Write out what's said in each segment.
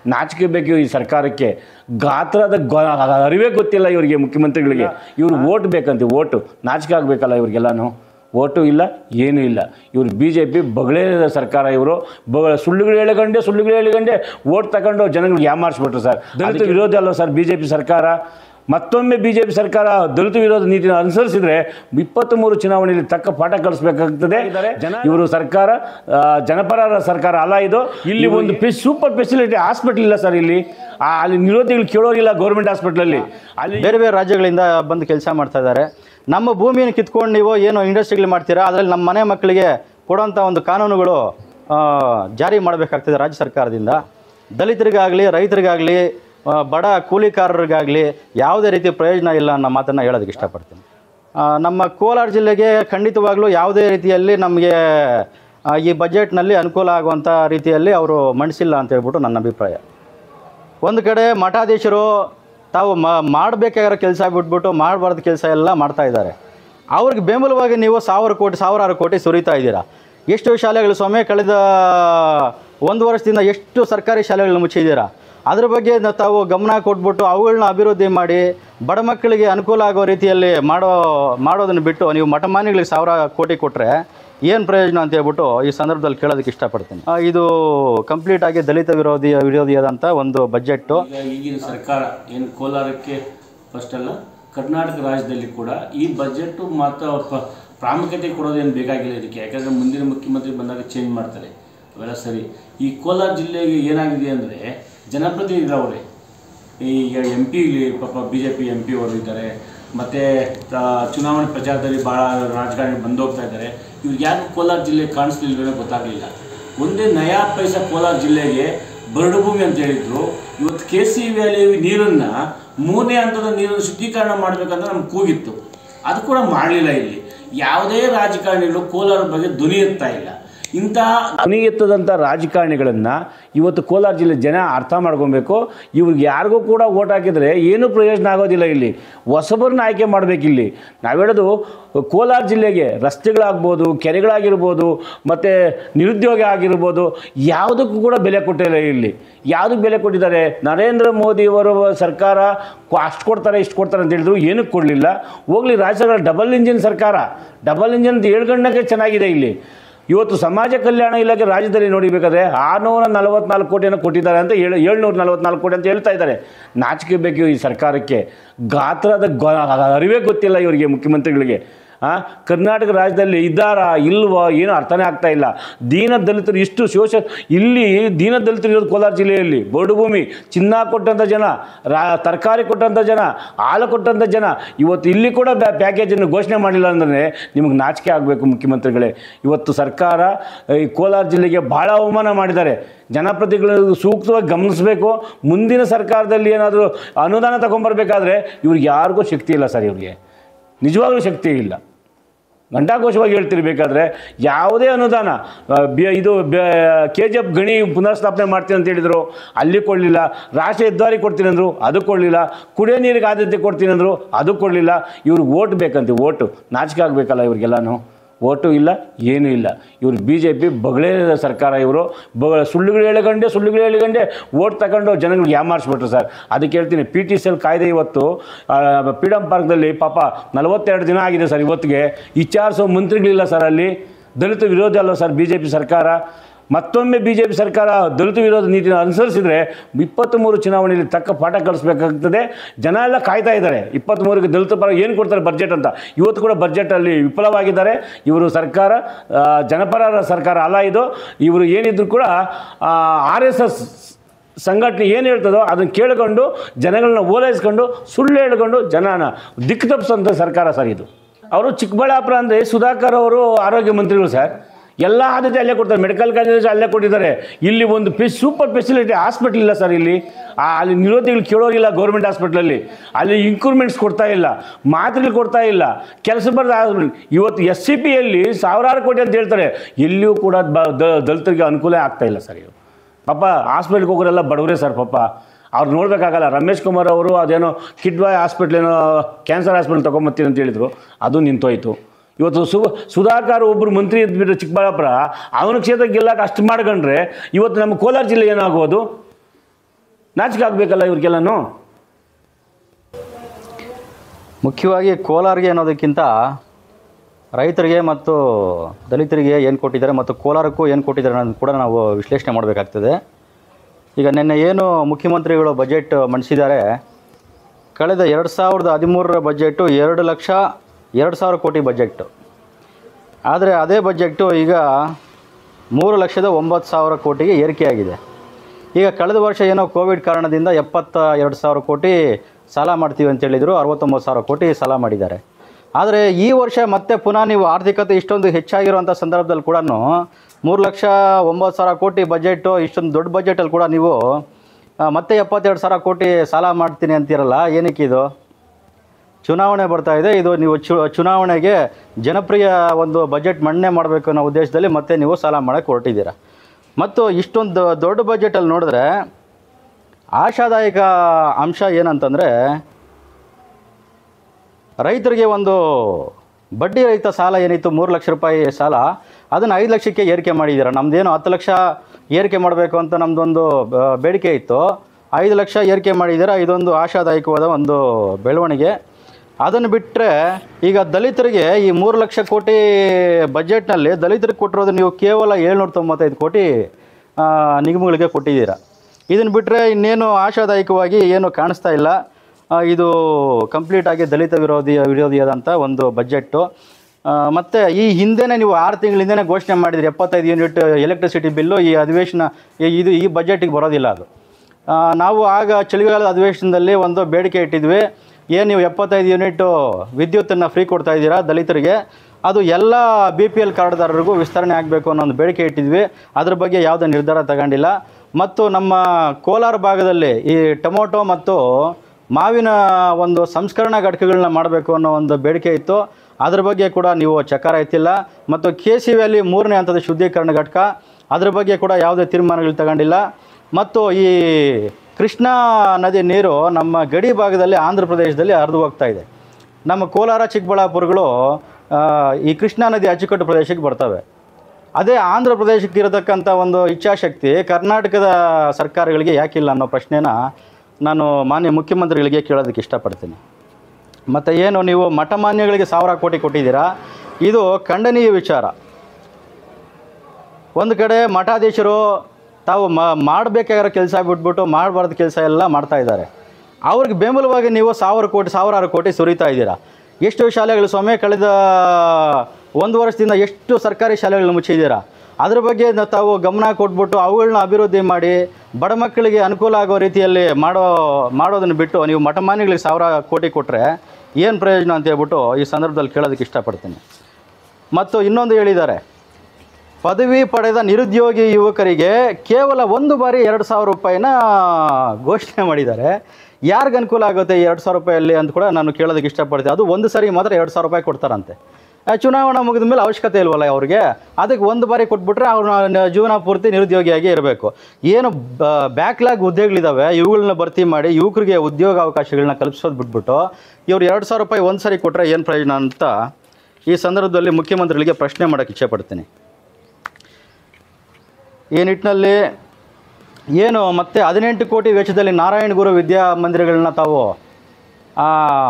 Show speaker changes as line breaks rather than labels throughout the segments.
ನಾಚಿಕೆ ಬೇಕು ಈ ಸರ್ಕಾರಕ್ಕೆ ಗಾತ್ರದ ಗೊ- ಅರಿವೇ ಗೊತ್ತಿಲ್ಲ ಇವರಿಗೆ ಮುಖ್ಯಮಂತ್ರಿಗಳಿಗೆ ಇವ್ರು ಓಟ್ ಬೇಕಂತೆ ಓಟು ನಾಚಿಕೆ ಆಗಬೇಕಲ್ಲ ಇವ್ರಿಗೆಲ್ಲಾನು ಓಟು ಇಲ್ಲ ಏನೂ ಇಲ್ಲ ಇವರು ಬಿ ಜೆ ಪಿ ಬಗಳೇ ಸರ್ಕಾರ ಇವರು ಬಗಳ ಸುಳ್ಳುಗಳು ಹೇಳಿಕೊಂಡೆ ಸುಳ್ಳುಗಳು ಹೇಳಿಕೊಂಡೆ ಓಟ್ ತಗೊಂಡು ಜನಗಳಿಗೆ ಯಾಮಾರಿಸ್ಬಿಟ್ರು ಸರ್ ದಲಿತ ವಿರೋಧ ಅಲ್ವ ಸರ್ ಬಿ ಜೆ ಪಿ ಸರ್ಕಾರ ಮತ್ತೊಮ್ಮೆ ಬಿ ಜೆ ಪಿ ಸರ್ಕಾರ ದಲಿತ ವಿರೋಧ ನೀತಿನ ಅನುಸರಿಸಿದ್ರೆ ಇಪ್ಪತ್ತ್ಮೂರು ಚುನಾವಣೆಯಲ್ಲಿ ತಕ್ಕ ಪಾಠ ಕಲಿಸ್ಬೇಕಾಗ್ತದೆ ಇವರು ಸರ್ಕಾರ ಆ, ಜನಪರ ಸರ್ಕಾರ ಅಲ್ಲ ಇದು ಇಲ್ಲಿ ಒಂದು ಪೆ- ಸೂಪರ್ ಫೆಸಿಲಿಟಿ ಹಾಸ್ಪಿಟಲ್ ಇಲ್ಲ ಸರ್ ಇಲ್ಲಿ ಆ, ಅಲ್ಲಿ ನಿರೋಧಿಗಳು ಕೇಳೋರಿಲ್ಲ ಗೌರ್ಮೆಂಟ್ ಹಾಸ್ಪಿಟ್ಲಲ್ಲಿ ಅಲ್ಲಿ
ಬೇರೆ ಬೇರೆ ರಾಜ್ಯಗಳಿಂದ ಬಂದು ಕೆಲಸ ಮಾಡ್ತಾ ಇದ್ದಾರೆ ನಮ್ಮ ಭೂಮಿಯನ್ನು ಕಿತ್ಕೊಂಡು ನೀವು ಏನು ಇಂಡಸ್ಟ್ರಿಗಳು ಮಾಡ್ತೀರಾ ಅದರಲ್ಲಿ ನಮ್ಮ ಮನೆ ಮಕ್ಕಳಿಗೆ ಕೊಡುವಂಥ ಒಂದು ಕಾನೂನುಗಳು ಆ, ಜಾರಿ ಮಾಡಬೇಕಾಗ್ತದೆ ರಾಜ್ಯ ಸರ್ಕಾರದಿಂದ ದಲಿತರಿಗಾಗಲಿ ರೈತರಿಗಾಗಲಿ ಆ, ಬಡ ಕೂಲಿಕಾರರಿಗಾಗಲಿ ಯಾವುದೇ ರೀತಿಯ ಪ್ರಯೋಜನ ಇಲ್ಲ ಅನ್ನೋ ಮಾತನ್ನು ಹೇಳೋದಕ್ಕೆ ಇಷ್ಟಪಡ್ತೀನಿ ಆ, ನಮ್ಮ ಕೋಲಾರ ಜಿಲ್ಲೆಗೆ ಖಂಡಿತವಾಗ್ಲೂ ಯಾವುದೇ ರೀತಿಯಲ್ಲಿ ನಮಗೆ ಆ, ಈ ಬಜೆಟ್ನಲ್ಲಿ ಅನುಕೂಲ ಆಗುವಂಥ ರೀತಿಯಲ್ಲಿ ಅವರು ಮಂಡಿಸಿಲ್ಲ ಅಂತ ಹೇಳ್ಬಿಟ್ಟು ನನ್ನ ಅಭಿಪ್ರಾಯ ಒಂದು ಕಡೆ ಮಠಾಧೀಶರು ತಾವು ಮ ಮಾಡಬೇಕಾಗಿರೋ ಕೆಲಸ ಬಿಟ್ಬಿಟ್ಟು ಮಾಡಬಾರ್ದು ಕೆಲಸ ಎಲ್ಲ ಮಾಡ್ತಾ ಇದ್ದಾರೆ ಅವ್ರಿಗೆ ಬೆಂಬಲವಾಗಿ ನೀವು ಸಾವಿರ ಕೋಟಿ ಸಾವಿರಾರು ಕೋಟಿ ಸುರಿತಾ ಇದ್ದೀರಾ ಎಷ್ಟು ಶಾಲೆಗಳು ಸ್ವಾಮಿ ಕಳೆದ ಒಂದು ವರ್ಷದಿಂದ ಎಷ್ಟು ಸರ್ಕಾರಿ ಶಾಲೆಗಳನ್ನ ಮುಚ್ಚಿದ್ದೀರಾ ಅದ್ರ ಬಗ್ಗೆ ನ- ತಾವು ಗಮನ ಕೊಟ್ಬಿಟ್ಟು ಅವುಗಳನ್ನ ಅಭಿವೃದ್ಧಿ ಮಾಡಿ ಬಡ ಮಕ್ಕಳಿಗೆ ಅನುಕೂಲ ಆಗೋ ರೀತಿಯಲ್ಲಿ ಮಾಡೋ ಮಾಡೋದನ್ನು ಬಿಟ್ಟು ನೀವು ಮಠಮಾನ್ಯಗಳಿಗೆ ಸಾವಿರ ಕೋಟಿ ಕೊಟ್ಟರೆ ಏನು ಪ್ರಯೋಜನ ಅಂತ ಹೇಳ್ಬಿಟ್ಟು ಈ ಸಂದರ್ಭದಲ್ಲಿ ಕೇಳೋದಕ್ಕೆ ಇಷ್ಟಪಡ್ತೀನಿ ಆ, ಇದು ಕಂಪ್ಲೀಟ್ ಆಗಿ ದಲಿತ ವಿರೋಧಿ ವಿರೋಧಿಯಾದಂಥ ಒಂದು ಬಜೆಟ್ಟು
ಈಗ ಈಗಿನ ಸರ್ಕಾರ ಏನು ಕೋಲಾರಕ್ಕೆ ಫಸ್ಟ್ ಅಲ್ಲ ಕರ್ನಾಟಕ ರಾಜ್ಯದಲ್ಲಿ ಕೂಡ ಈ ಬಜೆಟ್ಟು ಮಾತ್ರ ಪ- ಪ್ರಾಮುಖ್ಯತೆ ಕೊಡೋದೇನು ಬೇಕಾಗಿಲ್ಲ ಇದಕ್ಕೆ ಯಾಕಂದರೆ ಮುಂದಿನ ಮುಖ್ಯಮಂತ್ರಿ ಬಂದಾಗ ಚೇಂಜ್ ಮಾಡ್ತಾರೆ ಅವೆಲ್ಲ ಸರಿ ಈ ಕೋಲಾರ ಜಿಲ್ಲೆಗೆ ಏನಾಗಿದೆ ಅಂದರೆ ಜನಪ್ರತಿನಿಧಿಗಳು ಅವರೇ ಈಗ ಎಂ ಪಿ ಇಲ್ಲಿ ಪಾಪ B J P M P ಅವರು ಇದ್ದಾರೆ ಮತ್ತು ಚುನಾವಣೆ ಪ್ರಚಾರದಲ್ಲಿ ಭಾಳ ರಾಜಕಾರಣಿ ಬಂದೋಗ್ತಾ ಇದ್ದಾರೆ ಇವ್ರಿಗೆ ಯಾಕೆ ಕೋಲಾರ ಜಿಲ್ಲೆ ಕಾಣಿಸ್ಲಿಲ್ವೇನೋ ಗೊತ್ತಾಗಲಿಲ್ಲ ಒಂದೇ ನಯಾ ಪೈಸಾ ಕೋಲಾರ ಜಿಲ್ಲೆಗೆ ಬರಡು ಭೂಮಿ ಅಂತ ಹೇಳಿದ್ರು ಇವತ್ತು ಕೆ ಸಿ ವ್ಯಾಲಿ ನೀರನ್ನು ಮೂರನೇ ಹಂತದ ನೀರನ್ನು ಶುದ್ಧೀಕರಣ ಮಾಡಬೇಕಂತ ನಮ್ಗೆ ಕೂಗಿತ್ತು ಅದು ಕೂಡ ಮಾಡಲಿಲ್ಲ ಇಲ್ಲಿ ಯಾವುದೇ ರಾಜಕಾರಣಿಗಳು ಕೋಲಾರ ಬಗ್ಗೆ ಧ್ವನಿ ಎತ್ತಾ ಇಲ್ಲ ಇಂತಹ ಧ್ವನಿ ಎತ್ತದಂಥ ರಾಜಕಾರಣಿಗಳನ್ನು ಇವತ್ತು ಕೋಲಾರ ಜಿಲ್ಲೆ ಜನ ಅರ್ಥ ಮಾಡ್ಕೊಬೇಕು ಇವ್ರಿಗೆ ಯಾರಿಗೂ ಕೂಡ ಓಟ್ ಹಾಕಿದರೆ ಏನೂ ಪ್ರಯೋಜನ ಆಗೋದಿಲ್ಲ ಇಲ್ಲಿ ಹೊಸಬರನ್ನ ಆಯ್ಕೆ ಮಾಡಬೇಕಿಲ್ಲಿ ನಾವು ಹೇಳೋದು ಕೋಲಾರ ಜಿಲ್ಲೆಗೆ ರಸ್ತೆಗಳಾಗ್ಬೋದು ಕೆರೆಗಳಾಗಿರ್ಬೋದು ಮತ್ತು ನಿರುದ್ಯೋಗ ಆಗಿರ್ಬೋದು ಯಾವುದಕ್ಕೂ ಕೂಡ ಬೆಲೆ ಕೊಟ್ಟಿಲ್ಲ ಇಲ್ಲಿ ಯಾವುದಕ್ಕೆ ಬೆಲೆ ಕೊಟ್ಟಿದ್ದಾರೆ ನರೇಂದ್ರ ಮೋದಿಯವರ ಸರ್ಕಾರ ಕೊ- ಅಷ್ಟು ಕೊಡ್ತಾರೆ ಇಷ್ಟು ಕೊಡ್ತಾರೆ ಅಂತ ಹೇಳಿದ್ರು ಏನಕ್ಕೆ ಕೊಡಲಿಲ್ಲ ಹೋಗ್ಲಿ ರಾಜ್ಯ ಸರ್ಕಾರ ಡಬಲ್ ಇಂಜಿನ್ ಸರ್ಕಾರ ಡಬಲ್ ಇಂಜಿನ್ ಅಂತ ಹೇಳ್ಕೊಂಡಕ್ಕೆ ಚೆನ್ನಾಗಿದೆ ಇಲ್ಲಿ ಇವತ್ತು ಸಮಾಜ ಕಲ್ಯಾಣ ಇಲಾಖೆ ರಾಜ್ಯದಲ್ಲಿ ನೋಡಿಬೇಕಾದ್ರೆ ಆರುನೂರ ನಲವತ್ನಾಲ್ಕು ಕೋಟಿಯನ್ನು ಕೊಟ್ಟಿದ್ದಾರೆ ಅಂತ ಏಳು ಏಳ್ನೂರ ನಲವತ್ನಾಲ್ಕು ಕೋಟಿ ಅಂತ ಹೇಳ್ತಾ ಇದ್ದಾರೆ ನಾಚಿಕೆ ಬೇಕು ಈ ಸರ್ಕಾರಕ್ಕೆ ಗಾತ್ರದ ಗೊ- ಅರಿವೇ ಗೊತ್ತಿಲ್ಲ ಇವರಿಗೆ ಮುಖ್ಯಮಂತ್ರಿಗಳಿಗೆ ಆ, ಕರ್ನಾಟಕ ರಾಜ್ಯದಲ್ಲಿ ಇದ್ದಾರಾ ಇಲ್ವಾ ಏನು ಅರ್ಥನೇ ಆಗ್ತಾ ಇಲ್ಲ ದೀನ ದಲಿತರು ಇಷ್ಟು ಶೋಷ ಇಲ್ಲಿ ದೀನ ದಲಿತರು ಇರೋದು ಕೋಲಾರ ಜಿಲ್ಲೆಯಲ್ಲಿ ಬೋರ್ಡು ಭೂಮಿ ಚಿನ್ನ ಕೊಟ್ಟಂಥ ಜನ ರಾ ತರಕಾರಿ ಕೊಟ್ಟಂಥ ಜನ ಹಾಲು ಕೊಟ್ಟಂಥ ಜನ ಇವತ್ತು ಇಲ್ಲಿ ಕೂಡ ಬ್ಯಾ ಪ್ಯಾಕೇಜನ್ನು ಘೋಷಣೆ ಮಾಡಿಲ್ಲ ಅಂದರೆ ನಿಮಗೆ ನಾಚಿಕೆ ಆಗಬೇಕು ಮುಖ್ಯಮಂತ್ರಿಗಳೇ ಇವತ್ತು ಸರ್ಕಾರ ಈ ಕೋಲಾರ ಜಿಲ್ಲೆಗೆ ಭಾಳ ಅವಮಾನ ಮಾಡಿದ್ದಾರೆ ಜನಪ್ರತಿನಿಧಿಗಳು ಸೂಕ್ತವಾಗಿ ಗಮನಿಸಬೇಕು ಮುಂದಿನ ಸರ್ಕಾರದಲ್ಲಿ ಏನಾದರೂ ಅನುದಾನ ತಗೊಂಬರ್ಬೇಕಾದ್ರೆ ಇವ್ರಿಗೆ ಯಾರಿಗೂ ಶಕ್ತಿ ಇಲ್ಲ ಸರ್ ಇವ್ರಿಗೆ ನಿಜವಾಗ್ಲೂ ಶಕ್ತಿ ಇಲ್ಲ ಘಂಟಾಘೋಷವಾಗಿ ಹೇಳ್ತಿರ್ಬೇಕಾದ್ರೆ ಯಾವುದೇ ಅನುದಾನ ಆ, ಬಿ- ಇದು ಕೆ ಜಿ ಎಫ್ ಗಣಿ ಪುನರ್ಸ್ಥಾಪನೆ ಮಾಡ್ತೀನಿ ಅಂತ ಹೇಳಿದರು ಅಲ್ಲಿ ಕೊಡಲಿಲ್ಲ ರಾಷ್ಟ್ರೀಯ ಹೆದ್ದಾರಿ ಕೊಡ್ತೀನಿ ಅಂದರು ಅದು ಕೊಡಲಿಲ್ಲ ಕುಡಿಯೋ ನೀರಿಗೆ ಆದ್ಯತೆ ಕೊಡ್ತೀನಿ ಅಂದರು ಅದು ಕೊಡಲಿಲ್ಲ ಇವ್ರಿಗೆ ಓಟ್ ಬೇಕಂತೆ ಓಟು ನಾಚಿಕೆ ಆಗಬೇಕಲ್ಲ ಇವ್ರಿಗೆಲ್ಲಾನು ಓಟು ಇಲ್ಲ ಏನೂ ಇಲ್ಲ ಇವರು ಬಿ ಜೆ ಪಿ ಬಗಳೇ ಸರ್ಕಾರ ಇವರು ಬ ಸುಳ್ಳುಗಳು ಹೇಳಿಕೊಂಡೆ ಸುಳ್ಳುಗಳು ಹೇಳಿಕೊಂಡೆ ಓಟ್ ತಗೊಂಡು ಜನಗಳಿಗೆ ಯಾಮಾರಿಸ್ಬಿಟ್ರು ಸರ್ ಅದಕ್ಕೆ ಹೇಳ್ತೀನಿ ಪಿ ಟಿ ಸಿ ಎಲ್ ಕಾಯ್ದೆ ಇವತ್ತು ಫ್ರೀಡಮ್ ಪಾರ್ಕ್ದಲ್ಲಿ ಪಾಪ ನಲವತ್ತೆರಡು ದಿನ ಆಗಿದೆ ಸರ್ ಇವತ್ತಿಗೆ ವಿಚಾರಿಸೋ ಮಂತ್ರಿಗಳಿಲ್ಲ ಸರ್ ಅಲ್ಲಿ ದಲಿತ ವಿರೋಧ ಅಲ್ವ ಸರ್ ಬಿ ಜೆ ಪಿ ಸರ್ಕಾರ ಮತ್ತೊಮ್ಮೆ ಬಿ ಜೆ ಪಿ ಸರ್ಕಾರ ದಲಿತ ವಿರೋಧ ನೀತಿನ ಅನುಸರಿಸಿದ್ರೆ ಇಪ್ಪತ್ತ್ಮೂರು ಚುನಾವಣೆಯಲ್ಲಿ ತಕ್ಕ ಪಾಠ ಕಲಿಸ್ಬೇಕಾಗ್ತದೆ ಜನ ಎಲ್ಲ ಕಾಯ್ತಾ ಇದ್ದಾರೆ ಇಪ್ಪತ್ತ್ಮೂರಕ್ಕೆ ದಲಿತ ಪರ ಏನು ಕೊಡ್ತಾರೆ ಬಡ್ಜೆಟ್ ಅಂತ ಇವತ್ತು ಕೂಡ ಬಡ್ಜೆಟಲ್ಲಿ ವಿಫಲವಾಗಿದ್ದಾರೆ ಇವರು ಸರ್ಕಾರ ಆ, ಜನಪರ ಸರ್ಕಾರ ಅಲ್ಲ ಇದು ಇವರು ಏನಿದ್ರು ಕೂಡ ಆರ್ ಎಸ್ ಎಸ್ ಸಂಘಟನೆ ಏನು ಹೇಳ್ತದೋ ಅದನ್ನು ಕೇಳಿಕೊಂಡು ಜನಗಳನ್ನ ಓಲೈಸ್ಕೊಂಡು ಸುಳ್ಳು ಹೇಳ್ಕೊಂಡು ಜನನ ದಿಕ್ಕು ತಪ್ಪಿಸೋಂಥ ಸರ್ಕಾರ ಸರ್ ಇದು ಅವರು ಚಿಕ್ಕಬಳ್ಳಾಪುರ ಅಂದರೆ ಸುಧಾಕರ್ ಅವರು ಆರೋಗ್ಯ ಮಂತ್ರಿಗಳು ಸರ್ ಎಲ್ಲ ಆದ್ಯತೆ ಅಲ್ಲೇ ಕೊಡ್ತಾರೆ ಮೆಡಿಕಲ್ ಕಾಲೇಜ್ ಅಲ್ಲೇ ಕೊಟ್ಟಿದ್ದಾರೆ ಇಲ್ಲಿ ಒಂದು ಫೆ ಸೂಪರ್ ಫೆಸಿಲಿಟಿ ಹಾಸ್ಪಿಟ್ಲ್ ಇಲ್ಲ ಸರ್ ಇಲ್ಲಿ ಆ, ಅಲ್ಲಿ ನಿರೋಧಿಗಳು ಕೇಳೋರಿಲ್ಲ ಗೌರ್ಮೆಂಟ್ ಹಾಸ್ಪಿಟ್ಲಲ್ಲಿ ಅಲ್ಲಿ ಇಂಕ್ರೂವ್ಮೆಂಟ್ಸ್ ಕೊಡ್ತಾ ಇಲ್ಲ ಮಾತ್ರೆಗಳು ಕೊಡ್ತಾ ಇಲ್ಲ ಕೆಲಸ ಬರದ ಇವತ್ತು ಎಸ್ ಸಿ ಪಿಯಲ್ಲಿ ಸಾವಿರಾರು ಕೋಟಿ ಅಂತ ಹೇಳ್ತಾರೆ ಎಲ್ಲಿಯೂ ಕೂಡ ಬ- ದ- ದಲಿತರಿಗೆ ಅನುಕೂಲ ಆಗ್ತಾ ಇಲ್ಲ ಸರ್ ಇದು ಪಾಪ ಹಾಸ್ಪಿಟ್ಲ್ಗೆ ಹೋಗೋರೆಲ್ಲ ಬಡವರೇ ಸರ್ ಪಾಪ ಅವ್ರು ನೋಡಬೇಕಾಗಲ್ಲ ರಮೇಶ್ ಕುಮಾರ್ ಅವರು ಅದೇನೋ ಕಿಡ್ವಾಯ್ ಹಾಸ್ಪಿಟ್ಲ್ ಏನೋ ಕ್ಯಾನ್ಸರ್ ಹಾಸ್ಪಿಟ್ಲ್ ತೊಗೊಂಬತ್ತೀನಿ ಅಂತ ಹೇಳಿದರು ಅದು ನಿಂತೋಯ್ತು ಇವತ್ತು ಸು ಸುಧಾಕರ್ ಒಬ್ಬರು ಮಂತ್ರಿ ಇದ್ಬಿಟ್ಟು ಚಿಕ್ಕಬಳ್ಳಾಪುರ ಅವನ ಕ್ಷೇತ್ರ ಗೆಲ್ಲಕ್ಕೆ ಅಷ್ಟು ಮಾಡ್ಕೊಂಡ್ರೆ ಇವತ್ತು ನಮ್ಮ ಕೋಲಾರ ಜಿಲ್ಲೆ ಏನಾಗೋದು ನಾಚಿಕೆ ಆಗಬೇಕಲ್ಲ ಇವ್ರಿಗೆಲ್ಲನೂ
ಮುಖ್ಯವಾಗಿ ಕೋಲಾರಿಗೆ ಅನ್ನೋದಕ್ಕಿಂತ ರೈತರಿಗೆ ಮತ್ತು ದಲಿತರಿಗೆ ಏನು ಕೊಟ್ಟಿದ್ದಾರೆ ಮತ್ತು ಕೋಲಾರಕ್ಕೂ ಏನು ಕೊಟ್ಟಿದ್ದಾರೆ ಅನ್ನೋದು ಕೂಡ ನಾವು ವಿಶ್ಲೇಷಣೆ ಮಾಡಬೇಕಾಗ್ತದೆ ಈಗ ನಿನ್ನೆ ಏನು ಮುಖ್ಯಮಂತ್ರಿಗಳು ಬಜೆಟ್ ಮಂಡಿಸಿದ್ದಾರೆ ಕಳೆದ ಎರಡು ಸಾವಿರದ ಹದಿಮೂರರ ಬಜೆಟು ಎರಡು ಲಕ್ಷ ಎರಡು ಸಾವಿರ ಕೋಟಿ ಬಜೆಟ್ಟು ಆದರೆ ಅದೇ ಬಜೆಟ್ಟು ಈಗ ಮೂರು ಲಕ್ಷದ ಒಂಬತ್ತು ಸಾವಿರ ಕೋಟಿಗೆ ಏರಿಕೆಯಾಗಿದೆ ಈಗ ಕಳೆದ ವರ್ಷ ಏನೋ ಕೋವಿಡ್ ಕಾರಣದಿಂದ ಎಪ್ಪತ್ತ ಎರಡು ಸಾವಿರ ಕೋಟಿ ಸಾಲ ಮಾಡ್ತೀವಿ ಅಂತ ಹೇಳಿದರು ಅರವತ್ತೊಂಬತ್ತು ಸಾವಿರ ಕೋಟಿ ಸಾಲ ಮಾಡಿದ್ದಾರೆ ಆದರೆ ಈ ವರ್ಷ ಮತ್ತೆ ಪುನಃ ನೀವು ಆರ್ಥಿಕತೆ ಇಷ್ಟೊಂದು ಹೆಚ್ಚಾಗಿರುವಂಥ ಸಂದರ್ಭದಲ್ಲಿ ಕೂಡ ಮೂರು ಲಕ್ಷ ಒಂಬತ್ತು ಸಾವಿರ ಕೋಟಿ ಬಜೆಟು ಇಷ್ಟೊಂದು ದೊಡ್ಡ ಬಜೆಟಲ್ಲಿ ಕೂಡ ನೀವು ಆ, ಮತ್ತೆ ಎಪ್ಪತ್ತೆರಡು ಸಾವಿರ ಕೋಟಿ ಸಾಲ ಮಾಡ್ತೀನಿ ಅಂತೀರಲ್ಲ ಏನಕ್ಕೆ ಇದು ಚುನಾವಣೆ ಬರ್ತಾ ಇದೆ ಇದು ನೀವು ಚು ಚುನಾವಣೆಗೆ ಜನಪ್ರಿಯ ಒಂದು ಬಜೆಟ್ ಮಂಡನೆ ಮಾಡಬೇಕು ಅನ್ನೋ ಉದ್ದೇಶದಲ್ಲಿ ಮತ್ತೆ ನೀವು ಸಾಲ ಮಾಡೋಕ್ಕೆ ಹೊರಟಿದ್ದೀರಾ ಮತ್ತು ಇಷ್ಟೊಂದು ದೊಡ್ಡ ಬಜೆಟಲ್ಲಿ ನೋಡಿದ್ರೆ ಆಶಾದಾಯಕ ಅಂಶ ಏನಂತಂದರೆ ರೈತರಿಗೆ ಒಂದು ಬಡ್ಡಿ ರಹಿತ ಸಾಲ ಏನಿತ್ತು ಮೂರು ಲಕ್ಷ ರೂಪಾಯಿ ಸಾಲ ಅದನ್ನು ಐದು ಲಕ್ಷಕ್ಕೆ ಏರಿಕೆ ಮಾಡಿದ್ದೀರ ನಮ್ಮದೇನು ಹತ್ತು ಲಕ್ಷ ಏರಿಕೆ ಮಾಡಬೇಕು ಅಂತ ನಮ್ಮದೊಂದು ಬ- ಬೇಡಿಕೆ ಇತ್ತು ಐದು ಲಕ್ಷ ಏರಿಕೆ ಮಾಡಿದ್ದೀರ ಇದೊಂದು ಆಶಾದಾಯಕವಾದ ಒಂದು ಬೆಳವಣಿಗೆ ಅದನ್ನು ಬಿಟ್ಟರೆ ಈಗ ದಲಿತರಿಗೆ ಈ ಮೂರು ಲಕ್ಷ ಕೋಟಿ ಬಜೆಟ್ನಲ್ಲಿ ದಲಿತರಿಗೆ ಕೊಟ್ಟಿರೋದು ನೀವು ಕೇವಲ ಏಳ್ನೂರ ತೊಂಬತ್ತೈದು ಕೋಟಿ ಆ, ನಿಗಮಗಳಿಗೆ ಕೊಟ್ಟಿದ್ದೀರಾ ಇದನ್ನು ಬಿಟ್ಟರೆ ಇನ್ನೇನು ಆಶಾದಾಯಕವಾಗಿ ಏನು ಕಾಣಿಸ್ತಾ ಇಲ್ಲ ಆ, ಇದು ಕಂಪ್ಲೀಟ್ ಆಗಿ ದಲಿತ ವಿರೋಧಿ ವಿರೋಧಿಯಾದಂಥ ಒಂದು ಬಜೆಟ್ಟು ಮತ್ತು ಈ ಹಿಂದೆನೇ ನೀವು ಆರು ತಿಂಗಳ ಹಿಂದೆನೇ ಘೋಷಣೆ ಮಾಡಿದ್ರಿ ಎಪ್ಪತ್ತೈದು ಯೂನಿಟ್ ಎಲೆಕ್ಟ್ರಿಸಿಟಿ ಬಿಲ್ಲು ಈ ಅಧಿವೇಶನ ಈ- ಇದು ಈ ಬಜೆಟಿಗೆ ಬರೋದಿಲ್ಲ ಅದು ಆ, ನಾವು ಆಗ ಚಳಿಗಾಲದ ಅಧಿವೇಶನದಲ್ಲಿ ಒಂದು ಬೇಡಿಕೆ ಇಟ್ಟಿದ್ವಿ ಏನು ನೀವು ಎಪ್ಪತ್ತೈದು ಯೂನಿಟು ವಿದ್ಯುತ್ತನ್ನು ಫ್ರೀ ಕೊಡ್ತಾ ಇದ್ದೀರಾ ದಲಿತರಿಗೆ ಅದು ಎಲ್ಲ ಬಿ ಪಿ ಎಲ್ ಕಾರ್ಡ್ದಾರರಿಗೂ ವಿಸ್ತರಣೆ ಆಗಬೇಕು ಅನ್ನೋ ಒಂದು ಬೇಡಿಕೆ ಇಟ್ಟಿದ್ವಿ ಅದ್ರ ಬಗ್ಗೆ ಯಾವುದೇ ನಿರ್ಧಾರ ತಗೊಂಡಿಲ್ಲ ಮತ್ತು ನಮ್ಮ ಕೋಲಾರ ಭಾಗದಲ್ಲಿ ಈ ಟೊಮೊಟೊ ಮತ್ತು ಮಾವಿನ ಒಂದು ಸಂಸ್ಕರಣಾ ಘಟಕಗಳನ್ನ ಮಾಡಬೇಕು ಅನ್ನೋ ಒಂದು ಬೇಡಿಕೆ ಇತ್ತು ಅದ್ರ ಬಗ್ಗೆ ಕೂಡ ನೀವು ಚಕಾರ ಎತ್ತಿಲ್ಲ ಮತ್ತು ಕೆ ಸಿ ವ್ಯಾಲಿ ಮೂರನೇ ಹಂತದ ಶುದ್ಧೀಕರಣ ಘಟಕ ಅದ್ರ ಬಗ್ಗೆ ಕೂಡ ಯಾವುದೇ ತೀರ್ಮಾನಗಳು ತಗೊಂಡಿಲ್ಲ ಮತ್ತು ಈ ಕೃಷ್ಣಾ ನದಿ ನೀರು ನಮ್ಮ ಗಡಿ ಭಾಗದಲ್ಲಿ ಆಂಧ್ರ ಪ್ರದೇಶದಲ್ಲಿ ಹರಿದು ಹೋಗ್ತಾ ಇದೆ ನಮ್ಮ ಕೋಲಾರ ಚಿಕ್ಕಬಳ್ಳಾಪುರಗಳು ಆ, ಈ ಕೃಷ್ಣಾ ನದಿ ಅಚ್ಚುಕಟ್ಟು ಪ್ರದೇಶಕ್ಕೆ ಬರ್ತವೆ ಅದೇ ಆಂಧ್ರ ಪ್ರದೇಶಕ್ಕೆ ಇರತಕ್ಕಂಥ ಒಂದು ಇಚ್ಛಾಶಕ್ತಿ ಕರ್ನಾಟಕದ ಸರ್ಕಾರಗಳಿಗೆ ಯಾಕಿಲ್ಲ ಅನ್ನೋ ಪ್ರಶ್ನೆನ ನಾನು ಮಾನ್ಯ ಮುಖ್ಯಮಂತ್ರಿಗಳಿಗೆ ಕೇಳೋದಕ್ಕೆ ಇಷ್ಟಪಡ್ತೀನಿ ಮತ್ತು ಏನು ನೀವು ಮಠಮಾನ್ಯಗಳಿಗೆ ಸಾವಿರ ಕೋಟಿ ಕೊಟ್ಟಿದ್ದೀರಾ ಇದು ಖಂಡನೀಯ ವಿಚಾರ ಒಂದು ಕಡೆ ಮಠಾಧೀಶರು ತಾವು ಮ ಮಾಡಬೇಕಾಗಿರೋ ಕೆಲಸ ಬಿಟ್ಬಿಟ್ಟು ಮಾಡಬಾರ್ದು ಕೆಲಸ ಎಲ್ಲ ಮಾಡ್ತಾ ಇದ್ದಾರೆ ಅವ್ರಿಗೆ ಬೆಂಬಲವಾಗಿ ನೀವು ಸಾವಿರ ಕೋಟಿ ಸಾವಿರಾರು ಕೋಟಿ ಸುರಿತಾ ಇದ್ದೀರಾ ಎಷ್ಟು ಶಾಲೆಗಳು ಸ್ವಾಮಿ ಕಳೆದ ಒಂದು ವರ್ಷದಿಂದ ಎಷ್ಟು ಸರ್ಕಾರಿ ಶಾಲೆಗಳನ್ನ ಮುಚ್ಚಿದ್ದೀರಾ ಅದ್ರ ಬಗ್ಗೆ ನ- ತಾವು ಗಮನ ಕೊಟ್ಬಿಟ್ಟು ಅವುಗಳನ್ನ ಅಭಿವೃದ್ಧಿ ಮಾಡಿ ಬಡ ಮಕ್ಕಳಿಗೆ ಅನುಕೂಲ ಆಗೋ ರೀತಿಯಲ್ಲಿ ಮಾಡೋ ಮಾಡೋದನ್ನು ಬಿಟ್ಟು ನೀವು ಮಠಮಾನ್ಯಗಳಿಗೆ ಸಾವಿರ ಕೋಟಿ ಕೊಟ್ಟರೆ ಏನು ಪ್ರಯೋಜನ ಅಂತ ಹೇಳ್ಬಿಟ್ಟು ಈ ಸಂದರ್ಭದಲ್ಲಿ ಕೇಳೋದಕ್ಕೆ ಇಷ್ಟಪಡ್ತೀನಿ ಮತ್ತು ಇನ್ನೊಂದು ಹೇಳಿದ್ದಾರೆ ಪದವಿ ಪಡೆದ ನಿರುದ್ಯೋಗಿ ಯುವಕರಿಗೆ ಕೇವಲ ಒಂದು ಬಾರಿ ಎರಡು ಸಾವಿರ ರೂಪಾಯಿನ ಘೋಷಣೆ ಮಾಡಿದ್ದಾರೆ ಯಾರಿಗೆ ಅನುಕೂಲ ಆಗುತ್ತೆ ಈ ಎರಡು ಸಾವಿರ ರೂಪಾಯಲ್ಲಿ ಅಂತ ಕೂಡ ನಾನು ಕೇಳೋದಕ್ಕೆ ಇಷ್ಟಪಡ್ತೀನಿ ಅದು ಒಂದು ಸರಿ ಮಾತ್ರ ಎರಡು ಸಾವಿರ ರೂಪಾಯಿ ಕೊಡ್ತಾರಂತೆ ಆ, ಚುನಾವಣಾ ಮುಗಿದ ಮೇಲೆ ಅವಶ್ಯಕತೆ ಇಲ್ವಲ್ಲ ಅವ್ರಿಗೆ ಅದಕ್ಕೆ ಒಂದು ಬಾರಿ ಕೊಟ್ಬಿಟ್ರೆ ಅವ್ರ ಜೀವನ ಪೂರ್ತಿ ನಿರುದ್ಯೋಗಿಯಾಗಿ ಇರಬೇಕು ಏನು ಬ್ಯಾಕ್ಲಾಗ್ ಹುದ್ದೆಗಳಿದ್ದಾವೆ ಇವುಗಳನ್ನ ಭರ್ತಿ ಮಾಡಿ ಯುವಕರಿಗೆ ಉದ್ಯೋಗ ಅವಕಾಶಗಳನ್ನ ಕಲ್ಪಿಸೋದು ಬಿಟ್ಬಿಟ್ಟು ಇವ್ರು ಎರಡು ಸಾವಿರ ರೂಪಾಯಿ ಒಂದು ಸರಿ ಕೊಟ್ಟರೆ ಏನು ಪ್ರಯೋಜನ ಅಂತ ಈ ಸಂದರ್ಭದಲ್ಲಿ ಮುಖ್ಯಮಂತ್ರಿಗಳಿಗೆ ಪ್ರಶ್ನೆ ಮಾಡೋಕ್ಕೆ ಇಚ್ಛೆಪಡ್ತೀನಿ ಈ ನಿಟ್ಟಿನಲ್ಲಿ ಏನು ಮತ್ತೆ ಹದಿನೆಂಟು ಕೋಟಿ ವೆಚ್ಚದಲ್ಲಿ ನಾರಾಯಣ ಗುರು ವಿದ್ಯಾ ಮಂದಿರಗಳನ್ನ ತಾವು ಆ,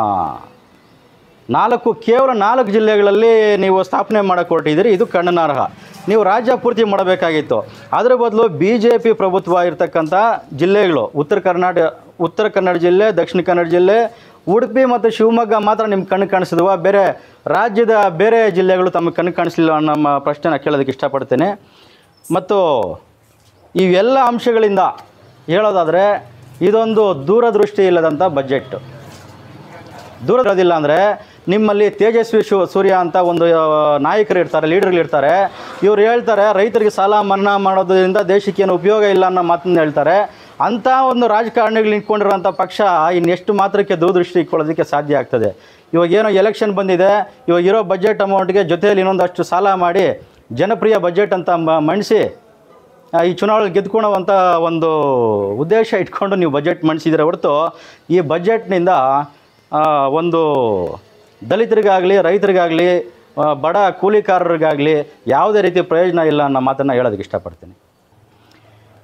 ನಾಲ್ಕು ಕೇವಲ ನಾಲ್ಕು ಜಿಲ್ಲೆಗಳಲ್ಲಿ ನೀವು ಸ್ಥಾಪನೆ ಮಾಡೋಕ್ಕೆ ಹೊರಟಿದ್ದೀರಿ ಇದು ಖಂಡನಾರ್ಹ ನೀವು ರಾಜ್ಯ ಪೂರ್ತಿ ಮಾಡಬೇಕಾಗಿತ್ತು ಅದರ ಬದಲು ಬಿ ಜೆ ಪಿ ಪ್ರಭುತ್ವ ಇರತಕ್ಕಂಥ ಜಿಲ್ಲೆಗಳು ಉತ್ತರ ಕರ್ನಾಟಕ ಉತ್ತರ ಕನ್ನಡ ಜಿಲ್ಲೆ ದಕ್ಷಿಣ ಕನ್ನಡ ಜಿಲ್ಲೆ ಉಡುಪಿ ಮತ್ತು ಶಿವಮೊಗ್ಗ ಮಾತ್ರ ನಿಮ್ಮ ಕಣ್ಣು ಕಾಣಿಸಿದ್ವ ಬೇರೆ ರಾಜ್ಯದ ಬೇರೆ ಜಿಲ್ಲೆಗಳು ತಮಗೆ ಕಣ್ಣು ಕಾಣಿಸಲಿಲ್ಲ ಅನ್ನೋ ನಮ್ಮ ಪ್ರಶ್ನೆನ ಕೇಳೋದಕ್ಕೆ ಇಷ್ಟಪಡ್ತೇನೆ ಮತ್ತು ಇವೆಲ್ಲ ಅಂಶಗಳಿಂದ ಹೇಳೋದಾದರೆ ಇದೊಂದು ದೂರದೃಷ್ಟಿ ಇಲ್ಲದಂಥ ಬಜೆಟ್ ದೂರ ಇರೋದಿಲ್ಲ ಅಂದರೆ ನಿಮ್ಮಲ್ಲಿ ತೇಜಸ್ವಿ ಶು ಸೂರ್ಯ ಅಂತ ಒಂದು ಆ, ನಾಯಕರು ಇರ್ತಾರೆ ಲೀಡರ್ಗಳು ಇರ್ತಾರೆ ಇವ್ರು ಹೇಳ್ತಾರೆ ರೈತರಿಗೆ ಸಾಲ ಮನ್ನಾ ಮಾಡೋದ್ರಿಂದ ದೇಶಕ್ಕೆ ಏನು ಉಪಯೋಗ ಇಲ್ಲ ಅನ್ನೋ ಮಾತನ್ನ ಹೇಳ್ತಾರೆ ಅಂಥ ಒಂದು ರಾಜಕಾರಣಿಗಳು ನಿಂತ್ಕೊಂಡಿರೋಂಥ ಪಕ್ಷ ಇನ್ನೆಷ್ಟು ಮಾತ್ರಕ್ಕೆ ದೂರದೃಷ್ಟಿ ಇಟ್ಕೊಳ್ಳೋದಕ್ಕೆ ಸಾಧ್ಯ ಆಗ್ತದೆ ಇವಾಗ ಏನೋ ಎಲೆಕ್ಷನ್ ಬಂದಿದೆ ಇವಾಗ ಇರೋ ಬಜೆಟ್ ಅಮೌಂಟ್ಗೆ ಜೊತೆಯಲ್ಲಿ ಇನ್ನೊಂದಷ್ಟು ಸಾಲ ಮಾಡಿ ಜನಪ್ರಿಯ ಬಜೆಟ್ ಅಂತ ಮ- ಮಂಡಿಸಿ ಆ, ಈ ಚುನಾವಣೆ ಗೆದ್ಕೊಳ್ಳೋವಂಥ ಒಂದು ಉದ್ದೇಶ ಇಟ್ಕೊಂಡು ನೀವು ಬಜೆಟ್ ಮಂಡಿಸಿದರೆ ಹೊರತು ಈ ಬಜೆಟ್ನಿಂದ ಆ, ಒಂದು ದಲಿತರಿಗಾಗಲಿ ರೈತರಿಗಾಗಲಿ ಆ, ಬಡ ಕೂಲಿಕಾರರಿಗಾಗಲಿ ಯಾವುದೇ ರೀತಿ ಪ್ರಯೋಜನ ಇಲ್ಲ ಅನ್ನೋ ಮಾತನ್ನು ಹೇಳೋದಕ್ಕೆ ಇಷ್ಟಪಡ್ತೀನಿ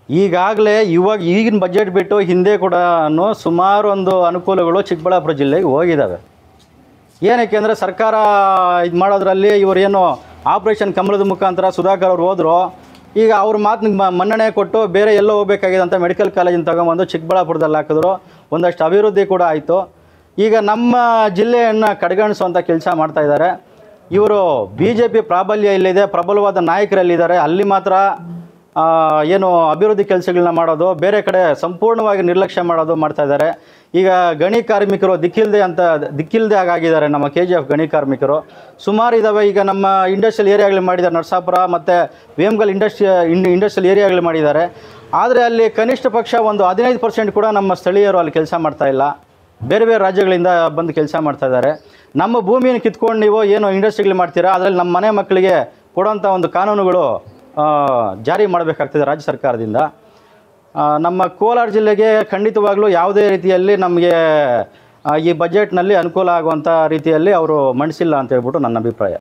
ಈಗಾಗಲೇ ಇವಾಗ ಈಗಿನ ಬಜೆಟ್ ಬಿಟ್ಟು ಹಿಂದೆ ಕೂಡ ಸುಮಾರು ಒಂದು ಅನುಕೂಲಗಳು ಚಿಕ್ಕಬಳ್ಳಾಪುರ ಜಿಲ್ಲೆಗೆ ಹೋಗಿದ್ದಾವೆ ಏನಕ್ಕೆ ಅಂದರೆ ಸರ್ಕಾರ ಇದು ಮಾಡೋದ್ರಲ್ಲಿ ಇವರೇನು ಆಪ್ರೇಷನ್ ಕಮಲದ ಮುಖಾಂತರ ಸುಧಾಕರ್ ಅವ್ರು ಹೋದ್ರು ಈಗ ಅವ್ರ ಮಾತಿನ ಮನ್ನಣೆ ಕೊಟ್ಟು ಬೇರೆ ಎಲ್ಲೋ ಹೋಗ್ಬೇಕಾಗಿದೆ ಅಂತ ಮೆಡಿಕಲ್ ಕಾಲೇಜಿನ ತಗೊಂಬಂದು ಚಿಕ್ಕಬಳ್ಳಾಪುರದಲ್ಲಿ ಹಾಕಿದ್ರು ಒಂದಷ್ಟು ಅಭಿವೃದ್ಧಿ ಕೂಡ ಆಯಿತು ಈಗ ನಮ್ಮ ಜಿಲ್ಲೆಯನ್ನು ಕಡೆಗಣಿಸುವಂಥ ಕೆಲಸ ಮಾಡ್ತಾ ಇದ್ದಾರೆ ಇವರು ಬಿ ಜೆ ಪಿ ಪ್ರಾಬಲ್ಯ ಇಲ್ಲಿದೆ ಪ್ರಬಲವಾದ ನಾಯಕರಲ್ಲಿದ್ದಾರೆ ಅಲ್ಲಿ ಮಾತ್ರ ಆ, ಏನು ಅಭಿವೃದ್ಧಿ ಕೆಲಸಗಳನ್ನ ಮಾಡೋದು ಬೇರೆ ಕಡೆ ಸಂಪೂರ್ಣವಾಗಿ ನಿರ್ಲಕ್ಷ್ಯ ಮಾಡೋದು ಮಾಡ್ತಾ ಇದ್ದಾರೆ ಈಗ ಗಣಿ ಕಾರ್ಮಿಕರು ದಿಕ್ಕಿಲ್ದೆ ಅಂತ ದಿಕ್ಕಿಲ್ದೆ ಆಗಿದ್ದಾರೆ ನಮ್ಮ ಕೆ ಜಿ ಎಫ್ ಗಣಿ ಕಾರ್ಮಿಕರು ಸುಮಾರು ಇದ್ದಾವೆ ಈಗ ನಮ್ಮ ಇಂಡಸ್ಟ್ರಿಯಲ್ ಏರಿಯಾಗಳು ಮಾಡಿದ್ದಾರೆ ನರಸಾಪುರ ಮತ್ತು ವೇಮ್ಗಲ್ ಇಂಡಸ್ಟ್ರಿ ಇಂಡಸ್ಟ್ರಿಯಲ್ ಏರಿಯಾಗಳು ಮಾಡಿದ್ದಾರೆ ಆದರೆ ಅಲ್ಲಿ ಕನಿಷ್ಠ ಪಕ್ಷ ಒಂದು ಹದಿನೈದು ಪರ್ಸೆಂಟ್ ಕೂಡ ನಮ್ಮ ಸ್ಥಳೀಯರು ಅಲ್ಲಿ ಕೆಲಸ ಮಾಡ್ತಾ ಇಲ್ಲ ಬೇರೆ ಬೇರೆ ರಾಜ್ಯಗಳಿಂದ ಬಂದು ಕೆಲಸ ಮಾಡ್ತಾ ಇದ್ದಾರೆ ನಮ್ಮ ಭೂಮಿಯನ್ನು ಕಿತ್ಕೊಂಡು ನೀವು ಏನು ಇಂಡಸ್ಟ್ರಿಗಳು ಮಾಡ್ತೀರಾ ಅದರಲ್ಲಿ ನಮ್ಮ ಮನೆ ಮಕ್ಕಳಿಗೆ ಕೊಡೋಂಥ ಒಂದು ಕಾನೂನುಗಳು ಆ, ಜಾರಿ ಮಾಡಬೇಕಾಗ್ತದೆ ರಾಜ್ಯ ಸರ್ಕಾರದಿಂದ ಆ, ನಮ್ಮ ಕೋಲಾರ ಜಿಲ್ಲೆಗೆ ಖಂಡಿತವಾಗ್ಲೂ ಯಾವುದೇ ರೀತಿಯಲ್ಲಿ ನಮಗೆ ಆ, ಈ ಬಜೆಟ್ನಲ್ಲಿ ಅನುಕೂಲ ಆಗುವಂಥ ರೀತಿಯಲ್ಲಿ ಅವರು ಮಂಡಿಸಿಲ್ಲ ಅಂತ ಹೇಳ್ಬಿಟ್ಟು ನನ್ನ ಅಭಿಪ್ರಾಯ